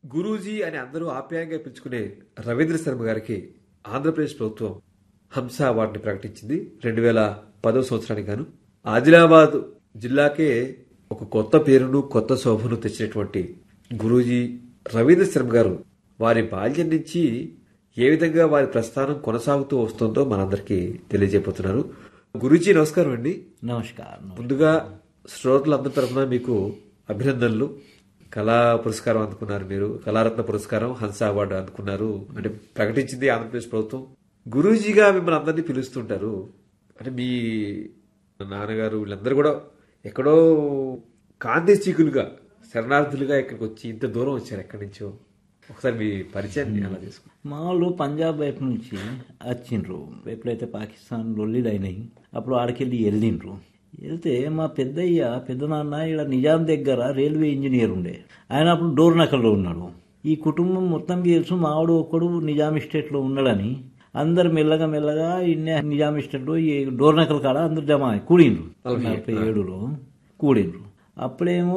గురూజీ అని అందరూ ఆప్యాయంగా పిలుచుకునే రవీంద్ర శర్మ గారికి ఆంధ్రప్రదేశ్ ప్రభుత్వం హంస అవార్డుని ప్రకటించింది రెండు వేల పదో సంవత్సరానికి గాను ఆదిలాబాద్ జిల్లాకే ఒక కొత్త పేరును కొత్త శోభను తెచ్చినటువంటి గురూజీ రవీంద్ర శర్మ గారు వారి బాల్యం నుంచి ఏ విధంగా వారి ప్రస్థానం కొనసాగుతూ వస్తుందో మనందరికీ తెలియజేయబోతున్నారు గురూజీ నమస్కారం అండి నమస్కారం ముందుగా శ్రోతలందరి తరఫున మీకు అభినందనలు కళా పురస్కారం అందుకున్నారు మీరు కళారత్న పురస్కారం హంస అవార్డు అందుకున్నారు అంటే ప్రకటించింది ఆంధ్రప్రదేశ్ ప్రభుత్వం గురూజీగా మిమ్మల్ని అందరినీ పిలుస్తుంటారు అంటే మీ నాన్నగారు వీళ్ళందరూ కూడా ఎక్కడో కాంతిచీకులుగా శరణార్థులుగా ఇక్కడికి వచ్చి ఇంత దూరం వచ్చారు ఎక్కడి నుంచో ఒకసారి మీ పరిచయాన్ని అలా చేసుకో మా వాళ్ళు పంజాబ్ వైపు నుంచి వచ్చిండ్రు ఎప్పుడైతే పాకిస్తాన్ లొల్లిలు అయినాయి అప్పుడు ఆడికెళ్ళి వెళ్ళిండ్రు వెళ్తే మా పెద్దయ్య పెద్దనాన్న ఇక్కడ నిజాం దగ్గర రైల్వే ఇంజనీర్ ఉండే ఆయన అప్పుడు డోర్నకల్లో ఉన్నాడు ఈ కుటుంబం మొత్తం తెలుసు మావాడు ఒకడు నిజాం ఎస్టేట్లో ఉన్నాడని అందరు మెల్లగా మెల్లగా ఇన్నే నిజాం ఎస్టేట్లో ఈ డోర్నకల్ కాడ అందరు జమ అయ్యి కూడిండ్రు నలభై ఏడులో కూడిండ్రు అప్పుడేమో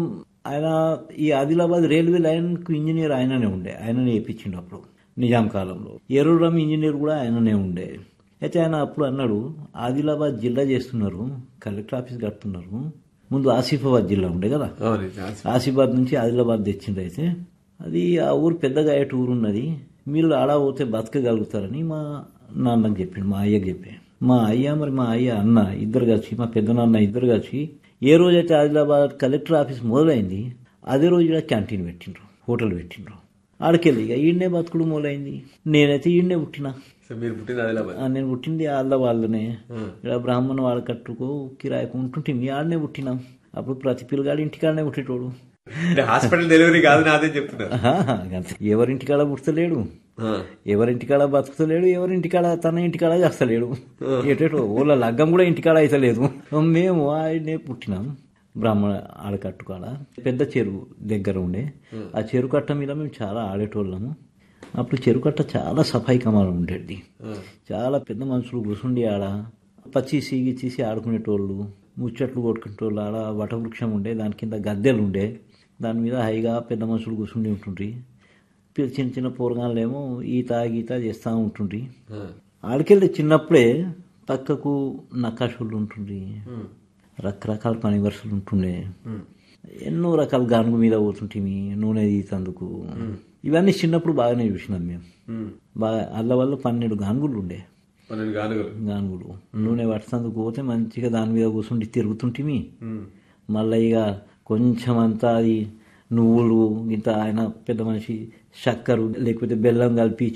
ఆయన ఈ ఆదిలాబాద్ రైల్వే లైన్ కు ఇంజనీర్ ఆయననే ఉండే ఆయననే వేయించిండు అప్పుడు నిజాం కాలంలో ఎరురం ఇంజనీర్ కూడా ఆయననే ఉండే అయితే ఆయన అప్పుడు అన్నాడు ఆదిలాబాద్ జిల్లా చేస్తున్నారు కలెక్టర్ ఆఫీస్ కడుతున్నారు ముందు ఆసిఫాబాద్ జిల్లా ఉండే కదా అవునండి ఆసిఫాబాద్ నుంచి ఆదిలాబాద్ తెచ్చిండు అయితే అది ఆ ఊరు పెద్దగా అయ్యేట ఊరు ఉన్నది మీరు ఆడ పోతే బతకగలుగుతారని మా నాన్నకి చెప్పిండు మా అయ్యకి చెప్పి మా అయ్య మరి మా అయ్య అన్న ఇద్దరు కలిసి మా పెద్ద నాన్న ఇద్దరు కలిసి ఏ రోజైతే ఆదిలాబాద్ కలెక్టర్ ఆఫీస్ మొదలైంది అదే రోజు ఇక్కడ క్యాంటీన్ పెట్టిండ్రు హోటల్ పెట్టిండ్రు ఆడికెళ్ళి ఇక ఈడనే బతుకుడు మొదలైంది నేనైతే ఈడనే పుట్టినా సో మీరు పుట్టింది ఆదిలాబాద్ ఆ, నేను పుట్టింది ఆళ్ళ వాళ్ళనే ఇక్కడ బ్రాహ్మణ వాళ్ళ కట్టుకో కిరాయికు ఉంటుంటే ఆడనే పుట్టినాం అప్పుడు ప్రతి పిల్లగాడు ఇంటికాడనే పుట్టేటోడు అంటే హాస్పిటల్ డెలివరీ కాదు నాదే చెప్తున్నారు ఆహా, అంతే. ఎవరింటికాడ పుట్టలేడు ఆ, ఎవరింటికాడ బతుకుతలేడు ఎవరింటికాడ తన ఇంటికాడ చేస్తలేడు ఎటేటో వాళ్ళ లగ్గం కూడా ఇంటికాడ అయితలేదు మేము ఆయనే పుట్టినాం బ్రాహ్మణ ఆడకట్టు కాడ పెద్ద చెరువు దగ్గర ఉండే ఆ చెరువు కట్ట మీద మేము చాలా ఆడేటోళ్ళము అప్పుడు చెరువు కట్ట చాలా సఫాయి కమాలు ఉండేది చాలా పెద్ద మనుషులు కూర్చుండి ఆడ పచ్చి సీగి చీసి ఆడుకునేటోళ్ళు ముచ్చట్లు కొట్టుకునేటోళ్ళు ఆడ వటవృక్షం ఉండే దాని కింద గద్దెలు ఉండే దాని మీద హైగా పెద్ద మనుషులు కూర్చుండి ఉంటుండ్రి పిల్ల- చిన్న చిన్న పోరగాళ్ళేమో ఈత గీత చేస్తూ ఉంటుండ్రి ఆ, ఆడికెళ్ళి చిన్నప్పుడే పక్కకు నక్కాషులు ఉంటుండ్రి రకరకాల పని వరుసలు ఉంటుండే ఎన్నో రకాల గానుగు మీద పోతుంటిమి నూనె తీతందుకు ఇవన్నీ చిన్నప్పుడు బాగానే చూసినాం మేము ఉమ్, బాగా అల్ల వల్ల పన్నెండు గానుగులు ఉండే పన్నెండు గానుగలు గానుగులు నూనె పట్టేందుకు పోతే మంచిగా దాని మీద కూర్చుండి తిరుగుతుంటిమి ఉమ్, మళ్ళీ ఇక కొంచెం అంతా అది నువ్వులు ఇంత ఆయన పెద్ద మనిషి చక్కెర లేకపోతే బెల్లం కలిపి